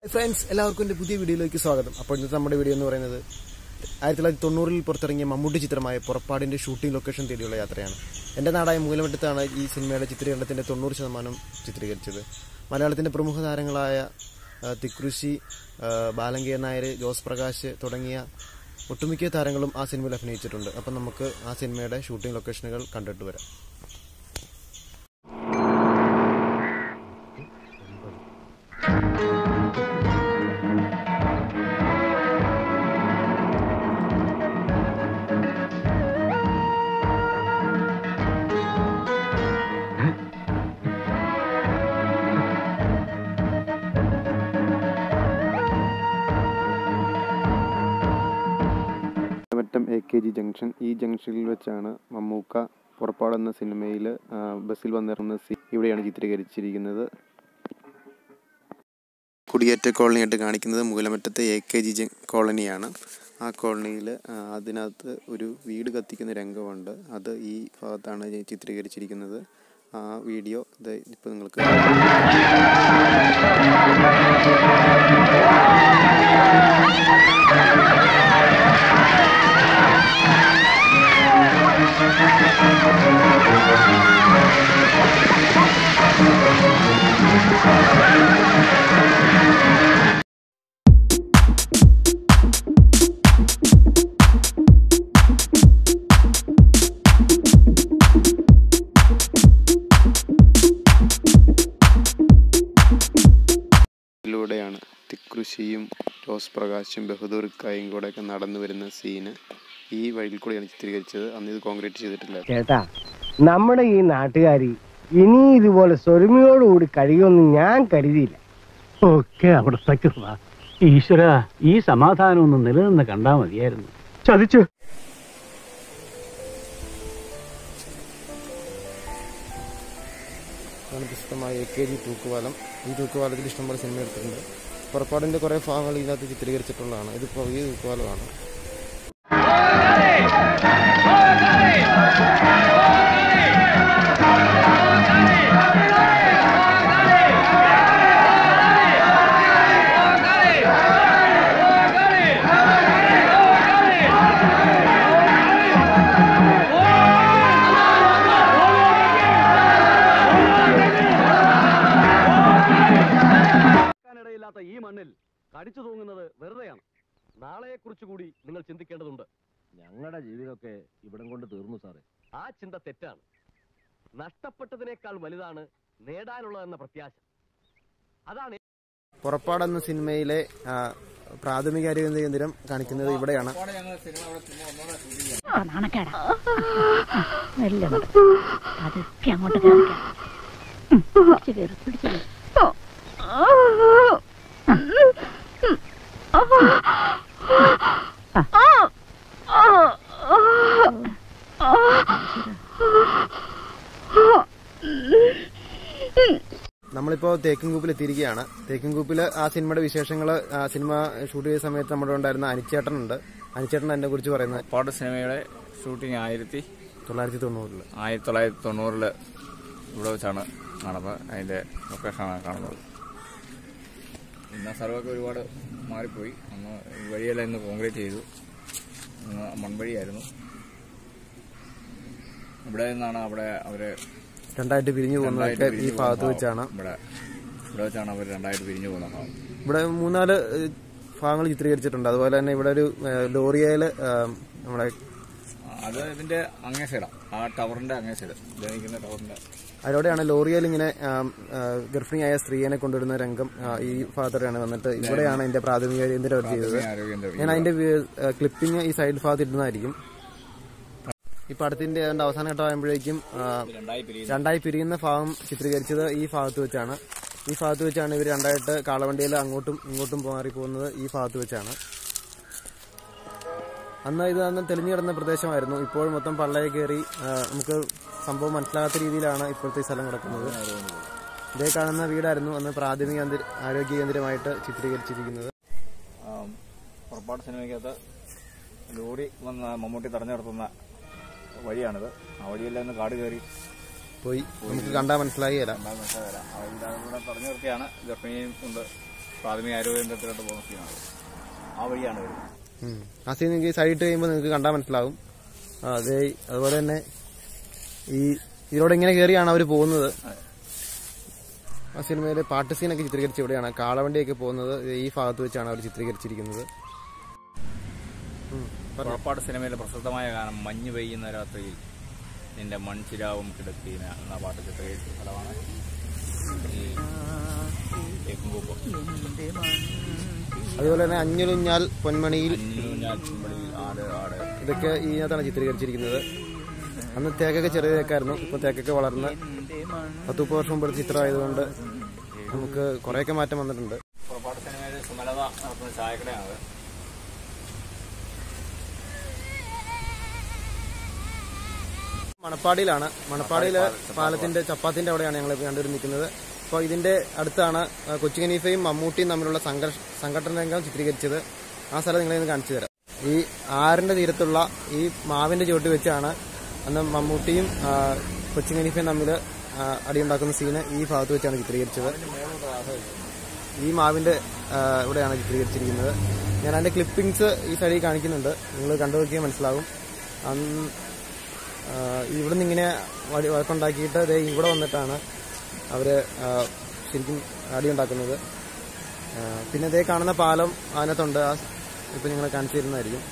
Friends എല്ലാവർക്കും എൻ്റെ പുതിയ വീഡിയോയിലേക്ക് സ്വാഗതം അപ്പോൾ ഇന്നത്തെ നമ്മുടെ വീഡിയോ എന്ന് പറയുന്നത് ആയിരത്തി തൊള്ളായിരത്തി തൊണ്ണൂറിൽ പുറത്തിറങ്ങിയ മമ്മൂട്ടി ചിത്രമായ പുറപ്പാടിൻ്റെ ഷൂട്ടിംഗ് ലൊക്കേഷൻ തേടിയുള്ള യാത്രയാണ് എൻ്റെ നാടായ മൂലമറ്റത്താണ് ഈ സിനിമയുടെ ചിത്രീകരണത്തിൻ്റെ തൊണ്ണൂറ് ശതമാനം ചിത്രീകരിച്ചത് മലയാളത്തിൻ്റെ പ്രമുഖ താരങ്ങളായ ആ, തിക്കൃഷി ആ, ബാലങ്കയ്യ നായർ ജോസ് പ്രകാശ് തുടങ്ങിയ ഒട്ടുമിക്ക താരങ്ങളും ആ സിനിമയിൽ അഭിനയിച്ചിട്ടുണ്ട് അപ്പം നമുക്ക് ആ സിനിമയുടെ ഷൂട്ടിംഗ് ലൊക്കേഷനുകൾ കണ്ടിട്ട് വരാം Muttom A K G junction ഈ ജംഗ്ഷനിൽ വെച്ചാണ് മമ്മൂക്ക പുറപ്പാട് എന്ന സിനിമയിൽ ബസ്സിൽ വന്നിറങ്ങുന്ന സീൻ ഇവിടെയാണ് ചിത്രീകരിച്ചിരിക്കുന്നത് കുടിയേറ്റ കോളനിയായിട്ട് കാണിക്കുന്നത് മൂലമറ്റത്തെ എ കെ ജി കോളനിയാണ് ആ കോളനിയിൽ അതിനകത്ത് ഒരു വീട് കത്തിക്കുന്ന രംഗമുണ്ട് അത് ഈ ഭാഗത്താണ് ഇത് ചിത്രീകരിച്ചിരിക്കുന്നത് ആ വീഡിയോ ഇത് ഇപ്പോൾ നിങ്ങൾക്ക് ിലൂടെയാണ് തിക്കൃഷിയും ജോസ് പ്രകാശും ബഹദൂർ കായും കൂടെ ഒക്കെ നടന്നു വരുന്ന സീന് ഈ വഴിയിൽ കൂടെയാണ് ചിത്രീകരിച്ചത് അന്ന് ഇത് കോൺക്രീറ്റ് ചെയ്തിട്ടില്ല ചേട്ടാ നമ്മുടെ ഈ നാട്ടുകാരി ഇനി ഇതുപോലെ സ്വരുമയോടുകൂടി കഴിയുമെന്ന് ഞാൻ കരുതിയില്ല ഒക്കെ അവിടത്തേക്ക് വാ ഈശ്വര ഈ സമാധാനം ഒന്ന് നിലനിന്ന് കണ്ടാ മതിയായിരുന്നു ചതിച്ചു ആണ് പ്രസിദ്ധമായ എ കെ ജി തൂക്കുപാലം ഈ തൂക്കുപാലത്തിൽ ഇഷ്ടംപോലെ സിനിമ എടുത്തിട്ടുണ്ട് പുറപ്പാടിൻ്റെ കുറേ ഭാഗങ്ങൾ ഇതിനകത്ത് ചിത്രീകരിച്ചിട്ടുള്ളതാണ് ഇത് പുതിയ തൂക്കുപാലമാണ് ഇടയില്ലാത്ത ഈ മണ്ണിൽ കടിച്ചു തൂങ്ങുന്നത് വെറുതെയാണ് നാളെയെ കുറിച്ച് കൂടി നിങ്ങൾ ചിന്തിക്കേണ്ടതുണ്ട് ഞങ്ങളുടെ ജീവിതമൊക്കെ ഇവിടം കൊണ്ട് തീർന്നു സാറേ ആ ചിന്ത തെറ്റാണ് നഷ്ടപ്പെട്ടതിനേക്കാൾ വലുതാണ് നേടാനുള്ളതെന്ന പ്രത്യാശ അതാണ് പുറപ്പാട് എന്ന സിനിമയിലെ ആ, പ്രാഥമിക ആരോഗ്യ കേന്ദ്രം കാണിക്കുന്നത് ഇവിടെയാണ് ആ, നാണക്കേടാ മെല്ലെ നടക്ക്. പതുക്കെ അങ്ങോട്ട് കേറിക്കാം ഉം, പിടിച്ച് കേറ്, പിടിച്ച് കേറ്. നമ്മളിപ്പോൾ തേക്കിൻകൂപ്പിൽ എത്തിയിരിക്കുകയാണ് തേക്കിൻകൂപ്പിൽ ആ സിനിമയുടെ വിശേഷങ്ങൾ സിനിമ ഷൂട്ട് ചെയ്ത സമയത്ത് നമ്മുടെ ഉണ്ടായിരുന്ന അനിച്ചേട്ടനുണ്ട് അനിച്ചേട്ടൻ അതിനെ കുറിച്ച് പറയുന്നത് പാട് സിനിമയുടെ ഷൂട്ടിംഗ് ആയിരത്തി തൊള്ളായിരത്തി തൊണ്ണൂറിൽ ആയിരത്തി തൊള്ളായിരത്തി തൊണ്ണൂറില് ഇവിടെ വെച്ചാണ് കാണുന്നത് അതിന്റെ ലൊക്കേഷനാണ് കാണുന്നത് ഇന്ന് സ്ഥലമൊക്കെ ഒരുപാട് മാറിപ്പോയി അന്ന് ഈ വഴിയെല്ലാം ഇന്ന് കോൺക്രീറ്റ് ചെയ്തു അന്ന് മൺവഴിയായിരുന്നു ഇവിടെ നിന്നാണ് അവിടെ അവര് രണ്ടായിട്ട് പിരിഞ്ഞു പോകുന്നതൊക്കെ രണ്ടായിട്ട് ഈ പിരിഞ്ഞു ഭാഗത്ത് പോകുന്ന വെച്ചാണ് ഭാഗം. ഇവിടെ ഇവിടെ വെച്ചാണ് അവർ രണ്ടായിട്ട് പിരിഞ്ഞു പോകുന്ന ഭാഗം ഇവിടെ മൂന്നാല് ഏഹ്, ഭാഗങ്ങൾ ചിത്രീകരിച്ചിട്ടുണ്ട് അതുപോലെ തന്നെ ഇവിടെ ഒരു ഏഹ്, ലോറിയയില് ഏഹ്, നമ്മുടെ അത് ഇതിന്റെ അങ്ങേ സൈഡാണ് ആ ടവറിന്റെ അങ്ങേ സൈഡ് ജനിക്കുന്ന ടവറിന്റെ അതിലൂടെയാണ് ലോറിയയിൽ ഇങ്ങനെ ആം, ആ, ഗർഭിണിയായ സ്ത്രീയെ കൊണ്ടുവരുന്ന രംഗം ആ, ഈ ഭാഗത്തോടെയാണ് വന്നിട്ട് ഇവിടെയാണ് അതിന്റെ പ്രാഥമിക കേന്ദ്രം അവർ ചെയ്തത് ആരോഗ്യ ഞാൻ അതിന്റെ ക്ലിപ്പിംഗ് ഈ സൈഡ് ഭാഗത്ത് ഇടുന്നതായിരിക്കും ഈ പടത്തിന്റെ അതിന്റെ അവസാന ഘട്ടമാകുമ്പോഴേക്കും ആ, രണ്ടായി പിരിയുന്ന രണ്ടായി പിരിയുന്ന ഭാഗം ചിത്രീകരിച്ചത് ഈ ഭാഗത്ത് വെച്ചാണ് ഈ ഭാഗത്ത് വെച്ചാണ് ഇവർ രണ്ടായിട്ട് കാളവണ്ടിയിൽ അങ്ങോട്ടും ഇങ്ങോട്ടും മാറി പോകുന്നത് ഈ ഭാഗത്ത് വെച്ചാണ് അന്ന് ഇത് അന്ന് തെളിഞ്ഞു കിടന്ന പ്രദേശമായിരുന്നു ഇപ്പോൾ മൊത്തം പള്ളയെ കയറി ആ, നമുക്ക് സംഭവം മനസ്സിലാകാത്ത രീതിയിലാണ് ഇപ്പോഴത്തെ ഈ സ്ഥലം കിടക്കുന്നത് ഇതേ കാണുന്ന വീടായിരുന്നു അന്ന് പ്രാഥമിക കേന്ദ്ര- ആരോഗ്യ കേന്ദ്രമായിട്ട് ചിത്രീകരിച്ചിരിക്കുന്നത് ആം, പുറപ്പാട് സിനിമയ്ക്കകത്ത് ലോറി വന്ന് മമ്മൂട്ടി തടഞ്ഞു നിർത്തുന്ന വഴിയാണിത് ആ വഴിയെല്ലാം ഇന്ന് കാട് കയറി പോയി നമുക്ക് കണ്ടാൽ മനസ്സിലാകില്ല ഉണ്ടാകുന്ന മനസ്സിലായില്ല. ആ ഇവിടെ ഇവിടെ തടഞ്ഞു നിർത്തിയാണ് ഗർഭിണിയും കൊണ്ട് പ്രാഥമിക ആരോഗ്യ കേന്ദ്രത്തിലോട്ട് പോകുന്ന സീനാണ് ആ വഴിയാണ് വരുന്നത് ഉം. ആ സീൻ നിങ്ങൾക്ക് സൈഡിട്ട് കഴിയുമ്പോൾ നിങ്ങൾക്ക് കണ്ടാൽ മനസ്സിലാവും ആ, അതെ അതുപോലെ തന്നെ ഈ ഇതിലൂടെ ഇങ്ങനെ കയറിയാണ് അവർ പോകുന്നത് ആ സിനിമയിലെ പാട്ട് സീനൊക്കെ ചിത്രീകരിച്ച ഇവിടെയാണ് കാളവണ്ടിയൊക്കെ പോകുന്നത് ഈ ഭാഗത്ത് വെച്ചാണ് അവർ ചിത്രീകരിച്ചിരിക്കുന്നത് ഉം. പറഞ്ഞോ. പുറപ്പാട് സിനിമയിലെ പ്രസിദ്ധമായ ഗാനം മഞ്ഞ് പെയ്യുന്ന രാത്രിയിൽ നിന്റെ മൺചിരാവും കിടക്കീന എന്ന പാട്ട് ചിത്രീകരിച്ച സ്ഥലമാണ് ഈ തേക്കുംകൂപ്പം അതുപോലെ തന്നെ അഞ്ഞുലുഞ്ഞാൽ പൊന്മണിയിൽ അഞ്ഞൂഞ്ഞാൽ ചുമ്പളിൽ ആട് ആട് ഇതൊക്കെ ഇതിനകത്താണ് ചിത്രീകരിച്ചിരിക്കുന്നത് അന്ന് തേക്കൊക്കെ ചെറിയ തേക്കായിരുന്നു ഇപ്പൊ തേക്കൊക്കെ വളർന്ന് പത്ത് മുപ്പത് വർഷം മുമ്പ് ചിത്രമായതുകൊണ്ട് നമുക്ക് കുറേയൊക്കെ മാറ്റം വന്നിട്ടുണ്ട് പുറപ്പാട് സിനിമയിൽ സുമലത നടത്തുന്ന ചായക്കടയാണത് മണപ്പാടിയിലാണ് മണപ്പാടിയിലെ പാലത്തിന്റെ ചപ്പാത്തിന്റെ അവിടെയാണ് ഞങ്ങൾ രണ്ടുപേരും നിൽക്കുന്നത് അപ്പോൾ ഇതിന്റെ അടുത്താണ് ആ, കൊച്ചി ഖനീഫയും മമ്മൂട്ടിയും തമ്മിലുള്ള സംഘർഷ സംഘടന രംഗം ചിത്രീകരിച്ചത് ആ സ്ഥലം നിങ്ങളെ ഒന്ന് കാണിച്ചു തരാം ഈ ആറിന്റെ തീരത്തുള്ള ഈ മാവിന്റെ ചുവട്ട് വെച്ചാണ് അന്ന് മമ്മൂട്ടിയും ആ, കൊച്ചി ഖനീഫയും തമ്മിൽ അടിയുണ്ടാക്കുന്ന സീന് ഈ ഭാഗത്ത് വെച്ചാണ് ചിത്രീകരിച്ചത് ഈ മാവിന്റെ ആ, ഇവിടെയാണ് ചിത്രീകരിച്ചിരിക്കുന്നത് ഞാൻ അതിന്റെ ക്ലിപ്പിംഗ്സ് ഈ സൈഡിൽ കാണിക്കുന്നുണ്ട് നിങ്ങൾ കണ്ടു നോക്കിയാൽ മനസ്സിലാകും അന്ന് ആ, ഇവിടെ നിന്ന് ഇങ്ങനെ വഴി വഴക്കുണ്ടാക്കിയിട്ട് ദേ ഇവിടെ വന്നിട്ടാണ് അവര് ആ, ശരിക്കും അടിയുണ്ടാക്കുന്നത് ആ, പിന്നെ ഇതേ കാണുന്ന പാലം അതിനകത്തുണ്ട് ആ ഇപ്പൊ നിങ്ങളെ കാണിച്ചു തരുന്നതായിരിക്കും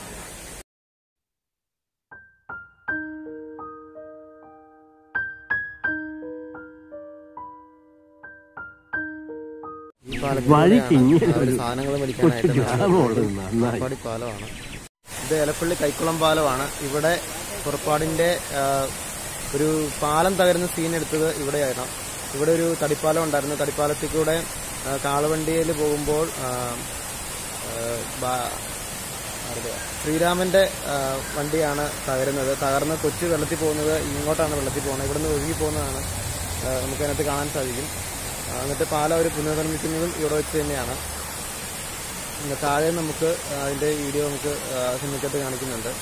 ഈ പാലത്തിന്റെ വഴിക്ക് ഇവിടെയാണ് ഇങ്ങനെ അവര് ഒരു സാധനങ്ങൾ കൊച്ചു മേടിക്കാനായിട്ട് ഗ്രാമമുള്ളത് നന്നായി പുറപ്പാടി പാലമാണ് ഇത് എലപ്പള്ളി കൈക്കുളം പാലമാണ് ഇവിടെ പുറപ്പാടിന്റെ ആ, ഒരു പാലം തകരുന്ന സീൻ എടുത്തത് ഇവിടെയായിരുന്നു ഇവിടെ ഒരു തടിപ്പാലം ഉണ്ടായിരുന്നു തടിപ്പാലത്തിൽ കൂടെ ആ, കാളവണ്ടിയിൽ പോകുമ്പോൾ ആ, ആ, ബാ- ആരുടെ? ശ്രീരാമന്റെ ആ, വണ്ടിയാണ് തകരുന്നത് തകർന്ന് കൊച്ചു വെള്ളത്തിൽ പോകുന്നത് ഇങ്ങോട്ടാണ് വെള്ളത്തിൽ പോകുന്നത് ഇവിടുന്ന് ഒഴുകി പോകുന്നതാണ് ആ, നമുക്ക് അതിനകത്ത് കാണാൻ സാധിക്കും ആ, എന്നിട്ട് പാലം അവർ പുനർനിർമ്മിക്കുന്നതും ഇവിടെ വെച്ച് തന്നെയാണ് പിന്നെ താഴെ നമുക്ക് അതിന്റെ വീഡിയോ നമുക്ക് സിനിമക്കത്ത് കാണിക്കുന്നുണ്ട്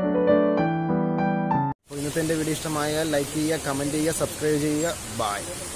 അപ്പോൾ ഇന്നത്തെ എൻ്റെ വീഡിയോ ഇഷ്ടമായാൽ ലൈക്ക് ചെയ്യുക കമൻറ്റ് ചെയ്യുക സബ്സ്ക്രൈബ് ചെയ്യുക ബായ്